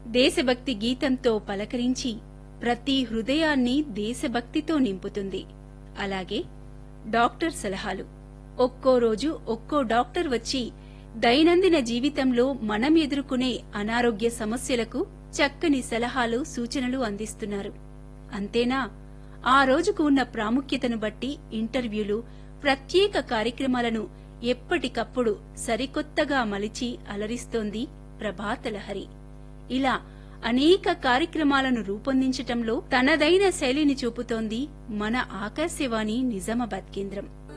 దేశభక్తి గీతంతో పలకరించి ప్రతి హృదయాన్ని దేశభక్తితో నింపుతుంది అలాగే డాక్టర్ సలహాలు ఒక్కో రోజు ఒక్కో డాక్టర్ వచ్చి దైనందిన జీవితంలో మనం ఎదుర్కొనే అనారోగ్య సమస్యలకు చక్కని సలహాలు సూచనలు అందిస్తున్నారు అంతేనా ఆ రోజుకు ఉన్న ప్రాముఖ్యతను బట్టి ఇంటర్వ్యూలు ప్రత్యేక కార్యక్రమాలను ఎప్పటికప్పుడు సరికొత్తగా మలిచి అలరిస్తోంది ప్రభాతలహరి ఇలా అనేక కార్యక్రమాలను రూపొందించటంలో తనదైన శైలిని చూపుతోంది మన ఆకాశవాణి నిజామాబాద్ కేంద్రం